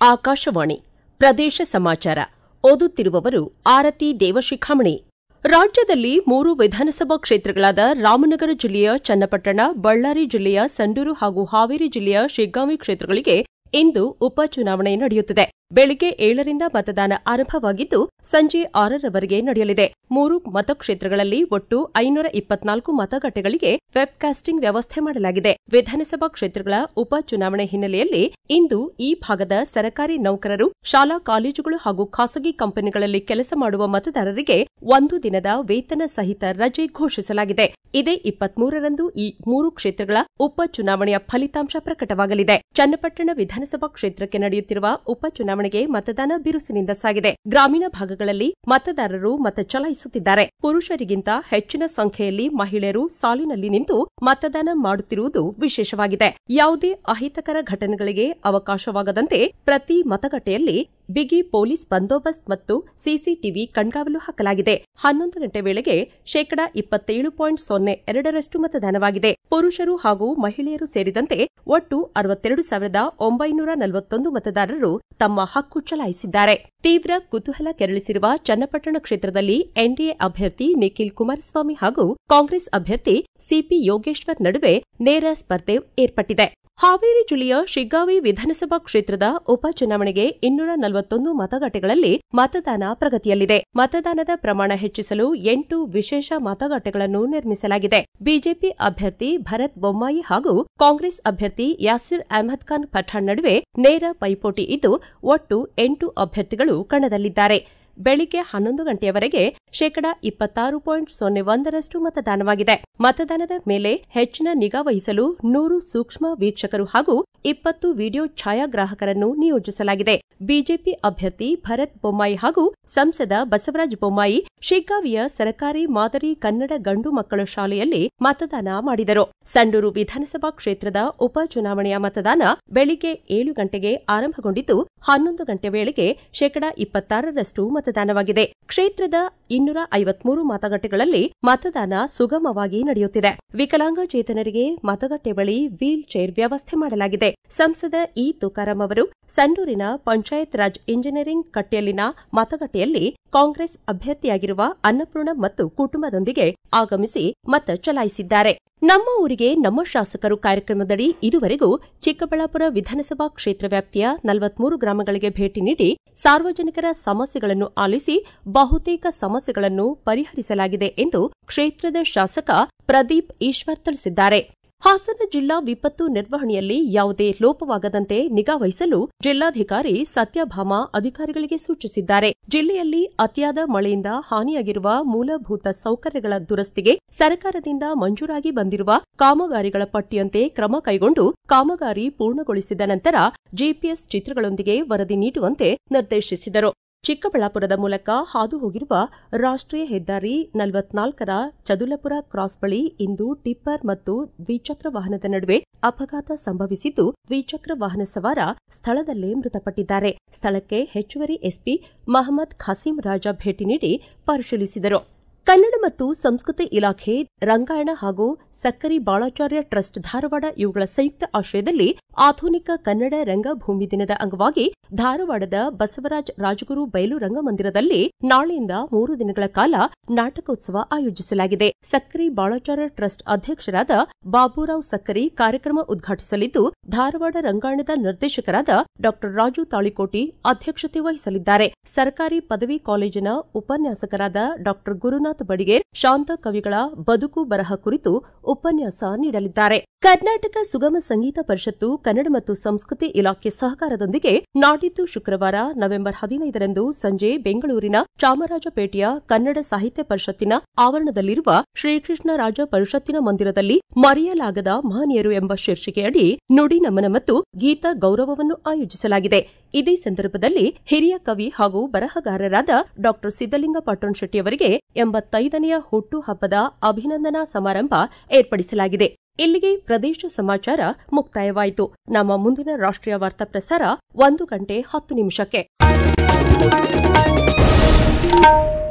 ಆಕಾಶವಾಣಿ ಪ್ರದೇಶ ಸಮಾಚಾರ ಓದುತ್ತಿರುವವರು ಆರತಿ ದೇವಶಿಖಾಮಣಿ ರಾಜ್ಯದಲ್ಲಿ ಮೂರು ವಿಧಾನಸಭಾ ಕ್ಷೇತ್ರಗಳಾದ ರಾಮನಗರ ಜಿಲ್ಲೆಯ ಚನ್ನಪಟ್ಟಣ ಬಳ್ಳಾರಿ ಜಿಲ್ಲೆಯ ಸಂಡೂರು ಹಾಗೂ ಹಾವೇರಿ ಜಿಲ್ಲೆಯ ಶಿಗ್ಗಾಂವಿ ಕ್ಷೇತ್ರಗಳಿಗೆ ಇಂದು ಉಪಚುನಾವಣೆ ನಡೆಯುತ್ತಿದೆ ಬೆಳಗ್ಗೆ ಏಳರಿಂದ ಮತದಾನ ಆರಂಭವಾಗಿದ್ದು ಸಂಜೆ ಆರರವರೆಗೆ ನಡೆಯಲಿದೆ ಮೂರು ಮತಕ್ಷೇತ್ರಗಳಲ್ಲಿ ಒಟ್ಟು ಐನೂರ ಇಪ್ಪತ್ನಾಲ್ಕು ಮತಗಟ್ಟೆಗಳಿಗೆ ವೆಬ್ಕಾಸ್ಟಿಂಗ್ ವ್ಯವಸ್ಥೆ ಮಾಡಲಾಗಿದೆ ವಿಧಾನಸಭಾ ಕ್ಷೇತ್ರಗಳ ಉಪಚುನಾವಣೆ ಹಿನ್ನೆಲೆಯಲ್ಲಿ ಇಂದು ಈ ಭಾಗದ ಸರಕಾರಿ ನೌಕರರು ಶಾಲಾ ಕಾಲೇಜುಗಳು ಹಾಗೂ ಖಾಸಗಿ ಕಂಪನಿಗಳಲ್ಲಿ ಕೆಲಸ ಮಾಡುವ ಮತದಾರರಿಗೆ ಒಂದು ದಿನದ ವೇತನ ಸಹಿತ ರಜೆ ಘೋಷಿಸಲಾಗಿದೆ ಇದೇ ಇಪ್ಪತ್ಮೂರರಂದು ಈ ಮೂರು ಕ್ಷೇತ್ರಗಳ ಉಪಚುನಾವಣೆಯ ಫಲಿತಾಂಶ ಪ್ರಕಟವಾಗಲಿದೆ ಚನ್ನಪಟ್ಟಣ ವಿಧಾನಸಭಾ ಕ್ಷೇತ್ರಕ್ಕೆ ನಡೆಯುತ್ತಿರುವ ಉಪಚುನಾವಣೆಗೆ ಮತದಾನ ಬಿರುಸಿನಿಂದ ಸಾಗಿದೆ ಗ್ರಾಮೀಣ ಭಾಗಗಳಲ್ಲಿ ಮತದಾರರು ಮತ ಚಲಾಯಿಸುತ್ತಿದ್ದಾರೆ ಪುರುಷರಿಗಿಂತ ಹೆಚ್ಚಿನ ಸಂಖ್ಯೆಯಲ್ಲಿ ಮಹಿಳೆಯರು ಸಾಲಿನಲ್ಲಿ ನಿಂತು ಮತದಾನ ಮಾಡುತ್ತಿರುವುದು ವಿಶೇಷವಾಗಿದೆ ಯಾವುದೇ ಅಹಿತಕರ ಘಟನೆಗಳಿಗೆ ಅವಕಾಶವಾಗದಂತೆ ಪ್ರತಿ ಮತಗಟ್ಟೆಯಲ್ಲಿ ಬಿಗಿ ಪೊಲೀಸ್ ಬಂದೋಬಸ್ತ್ ಮತ್ತು ಸಿಸಿಟಿವಿ ಕಣ್ಗಾವಲು ಹಾಕಲಾಗಿದೆ ಹನ್ನೊಂದು ಗಂಟೆ ವೇಳೆಗೆ ಶೇಕಡಾ ಇಪ್ಪತ್ತೇಳು ಪಾಯಿಂಟ್ ಸೊನ್ನೆ ಎರಡರಷ್ಟು ಮತದಾನವಾಗಿದೆ ಪುರುಷರು ಹಾಗೂ ಮಹಿಳೆಯರು ಸೇರಿದಂತೆ ಒಟ್ಟು ಅರವತ್ತೆರಡು ಸಾವಿರದ ಒಂಬೈನೂರ ನಲವತ್ತೊಂದು ಮತದಾರರು ತಮ್ಮ ಹಕ್ಕು ಚಲಾಯಿಸಿದ್ದಾರೆ ತೀವ್ರ ಕುತೂಹಲ ಕೆರಳಿಸಿರುವ ಚನ್ನಪಟ್ಟಣ ಕ್ಷೇತ್ರದಲ್ಲಿ ಎನ್ಡಿಎ ಅಭ್ಯರ್ಥಿ ನಿಖಿಲ್ ಕುಮಾರಸ್ವಾಮಿ ಹಾಗೂ ಕಾಂಗ್ರೆಸ್ ಅಭ್ಯರ್ಥಿ ಸಿಪಿ ಯೋಗೇಶ್ವರ್ ನಡುವೆ ನೇರ ಸ್ಪರ್ಧೆ ಏರ್ಪಟ್ಟಿದೆ ಹಾವೇರಿ ಜಿಲ್ಲೆಯ ಶಿಗ್ಗಾವಿ ವಿಧಾನಸಭಾ ಕ್ಷೇತ್ರದ ಉಪಚುನಾವಣೆಗೆ ಇನ್ನೂರ ನಲವತ್ತೊಂದು ಮತಗಟ್ಟೆಗಳಲ್ಲಿ ಮತದಾನ ಪ್ರಗತಿಯಲ್ಲಿದೆ ಮತದಾನದ ಪ್ರಮಾಣ ಹೆಚ್ಚಿಸಲು ಎಂಟು ವಿಶೇಷ ಮತಗಟ್ಟೆಗಳನ್ನು ನಿರ್ಮಿಸಲಾಗಿದೆ ಬಿಜೆಪಿ ಅಭ್ಯರ್ಥಿ ಭರತ್ ಬೊಮ್ಮಾಯಿ ಹಾಗೂ ಕಾಂಗ್ರೆಸ್ ಅಭ್ಯರ್ಥಿ ಯಾಸಿರ್ ಅಹಮದ್ ಖಾನ್ ಪಠಾಣ್ ನಡುವೆ ನೇರ ಪೈಪೋಟಿ ಇದ್ದು ಒಟ್ಟು ಎಂಟು ಅಭ್ಯರ್ಥಿಗಳು ಕಣದಲ್ಲಿದ್ದಾರೆ ಬೆಳಿಗ್ಗೆ ಹನ್ನೊಂದು ಗಂಟೆಯವರೆಗೆ ಶೇಕಡಾ ಇಪ್ಪತ್ತಾರು ಪಾಯಿಂಟ್ ಸೊನ್ನೆ ಒಂದರಷ್ಟು ಮತದಾನವಾಗಿದೆ ಮತದಾನದ ಮೇಲೆ ಹೆಚ್ಚಿನ ನಿಗಾ ವಹಿಸಲು ನೂರು ಸೂಕ್ಷ್ಮ ವೀಕ್ಷಕರು ಹಾಗೂ ಇಪ್ಪತ್ತು ವಿಡಿಯೋ ಛಾಯಾಗ್ರಾಹಕರನ್ನು ನಿಯೋಜಿಸಲಾಗಿದೆ ಬಿಜೆಪಿ ಅಭ್ಯರ್ಥಿ ಭರತ್ ಬೊಮ್ಮಾಯಿ ಹಾಗೂ ಸಂಸದ ಬಸವರಾಜ ಬೊಮ್ಮಾಯಿ ಶಿಗ್ಗಾವಿಯ ಸರಕಾರಿ ಮಾದರಿ ಕನ್ನಡ ಗಂಡು ಮಕ್ಕಳ ಶಾಲೆಯಲ್ಲಿ ಮತದಾನ ಮಾಡಿದರು ಸಂಡೂರು ವಿಧಾನಸಭಾ ಕ್ಷೇತ್ರದ ಉಪಚುನಾವಣೆಯ ಮತದಾನ ಬೆಳಿಗ್ಗೆ ಏಳು ಗಂಟೆಗೆ ಆರಂಭಗೊಂಡಿದ್ದು ಹನ್ನೊಂದು ಗಂಟೆ ವೇಳೆಗೆ ಶೇಕಡಾ ಇಪ್ಪತ್ತಾರರಷ್ಟು ಮತದಾನವಾಗಿದೆ ಕ್ಷೇತ್ರದ ಇನ್ನೂರ ಐವತ್ಮೂರು ಮತಗಟ್ಟೆಗಳಲ್ಲಿ ಮತದಾನ ಸುಗಮವಾಗಿ ನಡೆಯುತ್ತಿದೆ ವಿಕಲಾಂಗಚೇತನರಿಗೆ ಮತಗಟ್ಟೆ ಬಳಿ ವೀಲ್ ಚೇರ್ ವ್ಯವಸ್ಥೆ ಮಾಡಲಾಗಿದೆ ಸಂಸದ ಇ ತುಕಾರಾಂ ಅವರು ಸಂಡೂರಿನ ಪಂಚಾಯತ್ ರಾಜ್ ಇಂಜಿನಿಯರಿಂಗ್ ಕಟ್ಟೆಯಲ್ಲಿನ ಮತಗಟ್ಟೆಯಲ್ಲಿ ಕಾಂಗ್ರೆಸ್ ಅಭ್ಯರ್ಥಿಯಾಗಿರುವ ಅನ್ನಪೂರ್ಣ ಮತ್ತು ಕುಟುಂಬದೊಂದಿಗೆ ಆಗಮಿಸಿ ಮತ ಚಲಾಯಿಸಿದ್ದಾರೆ ನಮ್ಮ ಊರಿಗೆ ನಮ್ಮ ಶಾಸಕರು ಕಾರ್ಯಕ್ರಮದಡಿ ಇದುವರೆಗೂ ಚಿಕ್ಕಬಳ್ಳಾಪುರ ವಿಧಾನಸಭಾ ಕ್ಷೇತ್ರ ವ್ಯಾಪ್ತಿಯ ನಲವತ್ಮೂರು ಗ್ರಾಮಗಳಿಗೆ ಭೇಟಿ ನೀಡಿ ಸಾರ್ವಜನಿಕರ ಸಮಸ್ಯೆಗಳನ್ನು ಆಲಿಸಿ ಬಹುತೇಕ ಸಮಸ್ಯೆಗಳನ್ನು ಪರಿಹರಿಸಲಾಗಿದೆ ಎಂದು ಕ್ಷೇತ್ರದ ಶಾಸಕ ಪ್ರದೀಪ್ ಈಶ್ವರ್ ತಿಳಿಸಿದ್ದಾರೆ ಹಾಸನ ಜಿಲ್ಲಾ ವಿಪತ್ತು ನಿರ್ವಹಣೆಯಲ್ಲಿ ಯಾವುದೇ ಲೋಪವಾಗದಂತೆ ನಿಗಾ ವಹಿಸಲು ಜಿಲ್ಲಾಧಿಕಾರಿ ಸತ್ಯಭಾಮ ಅಧಿಕಾರಿಗಳಿಗೆ ಸೂಚಿಸಿದ್ದಾರೆ ಜಿಲ್ಲೆಯಲ್ಲಿ ಅತಿಯಾದ ಮಳೆಯಿಂದ ಹಾನಿಯಾಗಿರುವ ಮೂಲಭೂತ ಸೌಕರ್ಯಗಳ ದುರಸ್ತಿಗೆ ಸರ್ಕಾರದಿಂದ ಮಂಜೂರಾಗಿ ಬಂದಿರುವ ಕಾಮಗಾರಿಗಳ ಪಟ್ಟಿಯಂತೆ ಕ್ರಮ ಕೈಗೊಂಡು ಕಾಮಗಾರಿ ಪೂರ್ಣಗೊಳಿಸಿದ ನಂತರ ಜಿಪಿಎಸ್ ಚಿತ್ರಗಳೊಂದಿಗೆ ವರದಿ ನೀಡುವಂತೆ ನಿರ್ದೇಶಿಸಿದರು ಚಿಕ್ಕಬಳ್ಳಾಪುರದ ಮೂಲಕ ಹಾದು ಹೋಗಿರುವ ರಾಷ್ಟೀಯ ಹೆದ್ದಾರಿ ನಲವತ್ನಾಲ್ಕರ ಚದುಲಪುರ ಕ್ರಾಸ್ ಬಳಿ ಇಂದು ಟಿಪ್ಪರ್ ಮತ್ತು ದ್ವಿಚಕ್ರ ವಾಹನದ ನಡುವೆ ಅಪಘಾತ ಸಂಭವಿಸಿದ್ದು ದ್ವಿಚಕ್ರ ವಾಹನ ಸವಾರ ಸ್ಥಳದಲ್ಲೇ ಮೃತಪಟ್ಟಿದ್ದಾರೆ ಸ್ಥಳಕ್ಕೆ ಹೆಚ್ಚುವರಿ ಎಸ್ಪಿ ಮಹಮ್ಮದ್ ಖಾಸಿಂ ರಾಜ ಭೇಟಿ ನೀಡಿ ಪರಿಶೀಲಿಸಿದರು ಕನ್ನಡ ಮತ್ತು ಸಂಸ್ಕೃತಿ ಇಲಾಖೆ ರಂಗಾಯಣ ಹಾಗೂ ಸಕ್ಕರಿ ಬಾಳಾಚಾರ್ಯ ಟ್ರಸ್ಟ್ ಧಾರವಾಡ ಇವುಗಳ ಸಂಯುಕ್ತ ಆಶ್ರಯದಲ್ಲಿ ಆಧುನಿಕ ಕನ್ನಡ ರಂಗಭೂಮಿ ದಿನದ ಅಂಗವಾಗಿ ಧಾರವಾಡದ ಬಸವರಾಜ್ ರಾಜಗುರು ಬಯಲು ರಂಗಮಂದಿರದಲ್ಲಿ ನಾಳೆಯಿಂದ ಮೂರು ದಿನಗಳ ಕಾಲ ನಾಟಕೋತ್ಸವ ಆಯೋಜಿಸಲಾಗಿದೆ ಸಕ್ಕರಿ ಬಾಳಾಚಾರ್ಯ ಟ್ರಸ್ಟ್ ಅಧ್ಯಕ್ಷರಾದ ಬಾಬುರಾವ್ ಸಕ್ಕರಿ ಕಾರ್ಯಕ್ರಮ ಉದ್ಘಾಟಿಸಲಿದ್ದು ಧಾರವಾಡ ರಂಗಾಯಣದ ನಿರ್ದೇಶಕರಾದ ಡಾ ರಾಜು ತಾಳಿಕೋಟಿ ಅಧ್ಯಕ್ಷತೆ ವಹಿಸಲಿದ್ದಾರೆ ಸರ್ಕಾರಿ ಪದವಿ ಕಾಲೇಜಿನ ಉಪನ್ಯಾಸಕರಾದ ಡಾ ಗುರುನಾಥ್ ಬಡಿಗೇರ್ ಶಾಂತ ಕವಿಗಳ ಬದುಕು ಬರಹ ಕುರಿತು ಉಪನ್ಯಾಸ ನೀಡಲಿದ್ದಾರೆ ಕರ್ನಾಟಕ ಸುಗಮ ಸಂಗೀತ ಪರಿಷತ್ತು ಕನ್ನಡ ಮತ್ತು ಸಂಸ್ಕೃತಿ ಇಲಾಖೆ ಸಹಕಾರದೊಂದಿಗೆ ನಾಡಿದ್ದು ಶುಕ್ರವಾರ ನವೆಂಬರ್ ಹದಿನೈದರಂದು ಸಂಜೆ ಬೆಂಗಳೂರಿನ ಚಾಮರಾಜಪೇಟೆಯ ಕನ್ನಡ ಸಾಹಿತ್ಯ ಪರಿಷತ್ತಿನ ಆವರಣದಲ್ಲಿರುವ ಶ್ರೀಕೃಷ್ಣರಾಜ ಪರಿಷತ್ತಿನ ಮಂದಿರದಲ್ಲಿ ಮರೆಯಲಾಗದ ಮಹನೀಯರು ಎಂಬ ಶೀರ್ಷಿಕೆಯಡಿ ನುಡಿ ನಮನ ಮತ್ತು ಗೀತ ಗೌರವವನ್ನು ಆಯೋಜಿಸಲಾಗಿದೆ ಇದೇ ಸಂದರ್ಭದಲ್ಲಿ ಹಿರಿಯ ಕವಿ ಹಾಗೂ ಬರಹಗಾರರಾದ ಡಾ ಸಿದ್ದಲಿಂಗ ಪಾಟೋನ್ ಶೆಟ್ಟಿಯವರಿಗೆ ಎಂಬತ್ತೈದನೆಯ ಹುಟ್ಟುಹಬ್ಬದ ಅಭಿನಂದನಾ ಸಮಾರಂಭ ಏರ್ಪಡಿಸಲಾಗಿದೆ ಇಲ್ಲಿಗೆ ಪ್ರದೇಶ ಸಮಾಚಾರ ಮುಕ್ತಾಯವಾಯಿತು ನಮ್ಮ ಮುಂದಿನ ರಾಷ್ಟ್ರೀಯ ವಾರ್ತಾ ಪ್ರಸಾರ ಒಂದು ಗಂಟೆ ಹತ್ತು ನಿಮಿಷಕ್ಕೆ